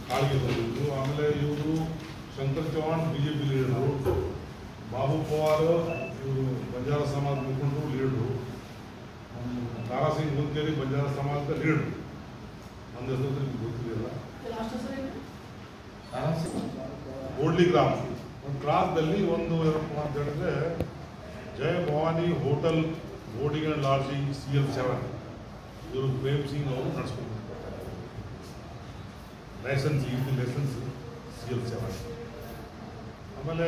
ಕಾಳಗಿದ್ರು ಆಮೇಲೆ ಇವರು Shankar Chauhan B J P leader Babu Pawar ಇವರು ಬಂಜಾರ ಸಮಾಜ ಮುಖಂಡರು ಲೀಡರು ತಾರಾ ಸಿಂಗ್ ಗುಂತೇರಿ ಬಂಜಾರ ಸಮಾಜದ ಲೀಡರು ನನ್ನ ಹೆಸರು ನಿಮ್ಗೆ ಗೊತ್ತಿದೆಯಲ್ಲ ಲಾಸ್ಟ್ ಹೆಸರು ಏನು ಓಡ್ಲಿ ಗ್ರಾಮ ಒಂದು ಕ್ರಾಸ್ದಲ್ಲಿ ಒಂದು ಏನಪ್ಪ ಅಂತ ಹೇಳಿದ್ರೆ Jaya Bhavani hotel boarding and lodging C L seven ಇವರು ಪ್ರೇಮ್ ಸಿಂಗ್ ಅವರು ನಡೆಸ್ಕೊಂಡು ಲೈಸೆನ್ಸ್ ಇದು ಲೈಸೆನ್ಸ್ ಸಿ ಎಲ್ ಸೆವೆನ್ ಆಮೇಲೆ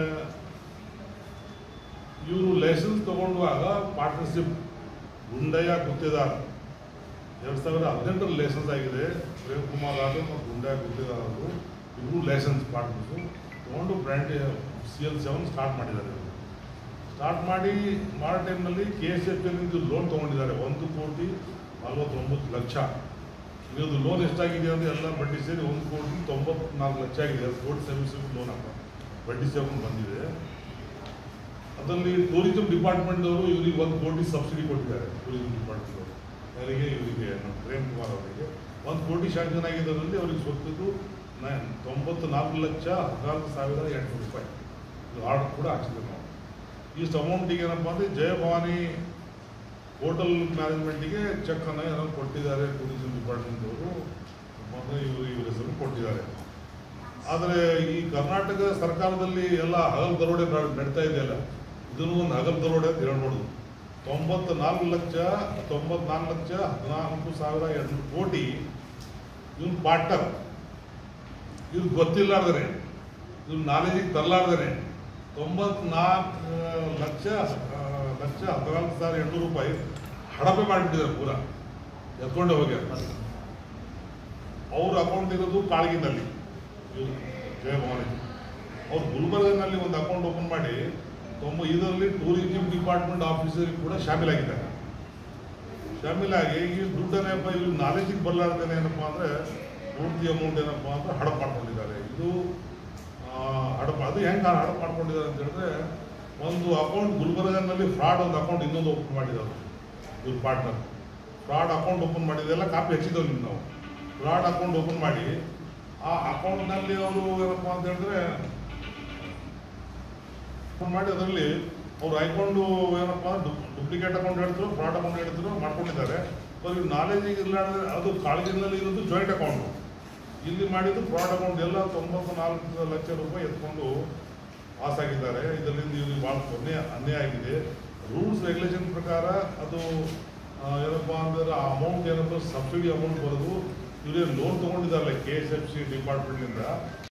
ಇವರು ಲೈಸೆನ್ಸ್ ತಗೊಂಡಾಗ ಪಾರ್ಟ್ನರ್ಶಿಪ್ ಗುಂಡಯ್ಯ ಗುತ್ತೇದಾರ್ ಎರಡು ಸಾವಿರದ ಹದಿನೆಂಟರಲ್ಲಿ ಲೈಸೆನ್ಸ್ ಆಗಿದೆ ಪ್ರೇಮ್ ಕುಮಾರ್ ರಾಜು ಮತ್ತು ಗುಂಡಯ್ಯ ಗುತ್ತೇದಾರ್ ಅವರು ಇವರು ಲೈಸೆನ್ಸ್ ಪಾರ್ಟ್ನರ್ಸು ತೊಗೊಂಡು brand C L seven start ಮಾಡಿದ್ದಾರೆ ಇವರು ಸ್ಟಾರ್ಟ್ ಮಾಡಿ ಮಾಡೋ ಟೈಮ್ನಲ್ಲಿ ಕೆ ಎಸ್ ಎಫ್ ಎಲ್ಲಿಂದ ಲೋನ್ ತೊಗೊಂಡಿದ್ದಾರೆ ಒಂದು ಕೋಟಿ ನಲ್ವತ್ತೊಂಬತ್ತು ಲಕ್ಷ ಇದು ಲೋನ್ ಎಷ್ಟಾಗಿದೆ ಅಂದರೆ ಎಲ್ಲ ಬಡ್ಡಿ ಸೇರಿ ಒಂದು ಕೋಟಿ ತೊಂಬತ್ನಾಲ್ಕು ಲಕ್ಷ ಆಗಿದೆ ಎರಡು ಕೋಟಿ ಸರ್ವಿಸ್ ಲೋನ್ ಹಾಕ ಬಡ್ಡಿ ಸೇರ್ಕೊಂಡು ಬಂದಿದೆ ಅದರಲ್ಲಿ ಟೂರಿಸಂ ಡಿಪಾರ್ಟ್ಮೆಂಟ್ದವರು ಇವರಿಗೆ ಒಂದು ಕೋಟಿ ಸಬ್ಸಿಡಿ ಕೊಟ್ಟಿದ್ದಾರೆ ಟೂರಿಸಂ ಡಿಪಾರ್ಟ್ಮೆಂಟ್ ಅವರಿಗೆ ಇವರಿಗೆ ನಮ್ಮ ಪ್ರೇಮ್ ಕುಮಾರ್ ಅವರಿಗೆ ಒಂದು ಕೋಟಿ ಶಾಂಕ್ಷನ್ ಆಗಿದ್ದರಲ್ಲಿ ಅವರಿಗೆ ಸ್ವತ್ತದ್ದು ನ- ತೊಂಬತ್ತು ನಾಲ್ಕು ಲಕ್ಷ ಹದಿನಾಲ್ಕು ಸಾವಿರ ಎಂಟುನೂರು ರೂಪಾಯಿ ಇದು ಆರ್ಡರ್ ಕೂಡ ಹಾಕ್ಸಿದ್ವಿ ನಾವು ಇಷ್ಟು ಅಮೌಂಟಿಗೆ ಏನಪ್ಪ ಅಂದರೆ ಜಯಭವಾನಿ ಹೋಟೆಲ್ ಮ್ಯಾನೇಜ್ಮೆಂಟಿಗೆ ಚೆಕ್ ಅನ್ನು ಏನೋ ಕೊಟ್ಟಿದ್ದಾರೆ ಟೂರಿಸಂ ಡಿಪಾರ್ಟ್ಮೆಂಟವರು ಮತ್ತು ಇವರು ಇವ್ರ ಹೆಸರು ಕೊಟ್ಟಿದ್ದಾರೆ ಆದರೆ ಈ ಕರ್ನಾಟಕ ಸರ್ಕಾರದಲ್ಲಿ ಎಲ್ಲ ಹಗಲ್ ದರೋಡೆ ನಡ್- ನಡೀತಾ ಇದೆಯಲ್ಲ ಇದನ್ನು ಒಂದು ಹಗಲ್ ದರೋಡೆ ಅಂತ ಹೇಳ್ಬೋದು ತೊಂಬತ್ತು ನಾಲ್ಕು ಲಕ್ಷ ತೊಂಬತ್ನಾಲ್ಕು ಲಕ್ಷ ಹದಿನಾಲ್ಕು ಸಾವಿರ ಎರಡು ಕೋಟಿ ಇವನು ಪಾರ್ಟ್ನರ್ ಇವ್ರು ಗೊತ್ತಿಲ್ಲಾರ್ದರೆ ಇವ್ರು ನಾಲೆಜಿಗೆ ತರಲಾರ್ದೇ ತೊಂಬತ್ನಾಲ್ಕು ಲಕ್ಷ ಆ, ಲಕ್ಷ ಹದಿನಾಲ್ಕು ಸಾವಿರ ಎಂಟುನೂರು ರೂಪಾಯಿ ಹಡಪೆ ಮಾಡಿಬಿಟ್ಟಿದ್ದಾರೆ ಪೂರ ಎತ್ಕೊಂಡೆ ಹೋಗ್ಯಾರ ಅವ್ರ ಅಕೌಂಟ್ ಇರೋದು ಕಾಳಗಿನಲ್ಲಿ ಇವ್ರು ಜಯಭವಾನಿ ಅವ್ರು ಗುಲ್ಬರ್ಗನಲ್ಲಿ ಒಂದು ಅಕೌಂಟ್ ಓಪನ್ ಮಾಡಿ ತೊಂಬ ಇದರಲ್ಲಿ ಟೂರಿಸಂ ಡಿಪಾರ್ಟ್ಮೆಂಟ್ ಆಫೀಸರ್ ಕೂಡ ಶಾಮೀಲಾಗಿದ್ದಾರೆ ಶಾಮೀಲಾಗಿ ಈ ದುಡ್ಡನ್ನೇಪ್ಪ ಇವ್ರು ನಾಲೆಜಿಗೆ ಬರಲಾರ್ದೇನೆ ಏನಪ್ಪ ಅಂದರೆ ಪೂರ್ತಿ ಅಮೌಂಟ್ ಏನಪ್ಪ ಅಂದ್ರೆ ಹಡಪ್ ಮಾಡ್ಕೊಂಡಿದ್ದಾರೆ ಇದು ಆ, ಹಡಪ್ ಅದು ಹೆಂಗೆ ಹಡಪ್ ಮಾಡ್ಕೊಂಡಿದ್ದಾರೆ ಅಂತ ಹೇಳಿದ್ರೆ ಒಂದು ಅಕೌಂಟ್ ಗುಲ್ಬರ್ಗನಲ್ಲಿ ಫ್ರಾಡ್ ಒಂದು ಅಕೌಂಟ್ ಇನ್ನೊಂದು ಓಪನ್ ಮಾಡಿದ್ದಾರೆ ಇವ್ರ ಪಾರ್ಟ್ನರ್ ಫ್ರಾಡ್ ಅಕೌಂಟ್ ಓಪನ್ ಮಾಡಿದೆಲ್ಲ ಕಾಪಿ ಹಚ್ಚಿದ್ದೇವೆ ನಿಮ್ಗೆ ನಾವು ಫ್ರಾಡ್ ಅಕೌಂಟ್ ಓಪನ್ ಮಾಡಿ ಆ ಅಕೌಂಟ್ನಲ್ಲಿ ಅವರು ಏನಪ್ಪ ಅಂತ ಹೇಳಿದ್ರೆ ಓಪನ್ ಮಾಡಿ ಅದರಲ್ಲಿ ಅವ್ರು ಹಾಕೊಂಡು ಏನಪ್ಪ ಡೂಪ್ಲಿಕೇಟ್ ಅಕೌಂಟ್ ಹೇಳ್ತಿರೋ ಫ್ರಾಡ್ ಅಕೌಂಟ್ ಹೇಳ್ತಿರೋ ಮಾಡ್ಕೊಂಡಿದ್ದಾರೆ ಅವ್ರಿಗೆ ನಾಲೆಜಿಗೆ ಇರಲಾರ್ದೆ ಅದು ಕಾಳಜಿನಲ್ಲಿ ಇರೋದು ಜಾಯಿಂಟ್ ಅಕೌಂಟು ಇಲ್ಲಿ ಮಾಡಿದ್ದು ಫ್ರಾಡ್ ಅಕೌಂಟ್ ಎಲ್ಲ ತೊಂಬತ್ತು ನಾಲ್ಕು ಲಕ್ಷ ರೂಪಾಯಿ ಎತ್ಕೊಂಡು ಪಾಸ್ ಆಗಿದ್ದಾರೆ ಇದರಿಂದ ಇವ್ರಿಗೆ ಭಾಳ ತೊಂದರೆ ಅನ್ಯಾಯ ಆಗಿದೆ ರೂಲ್ಸ್ ರೆಗ್ಯುಲೇಷನ್ ಪ್ರಕಾರ ಅದು ಆ, ಏನಪ್ಪ ಅಂದ್ರೆ ಆ ಅಮೌಂಟ್ ಏನಪ್ಪ ಸಬ್ಸಿಡಿ ಅಮೌಂಟ್ ಬರೋದು ಇವರೇ ಲೋನ್ ತೊಗೊಂಡಿದ್ದಾರಲ್ಲ ಕೆ ಎಸ್ ಎಫ್ ಸಿ ಡಿಪಾರ್ಟ್ಮೆಂಟಿಂದ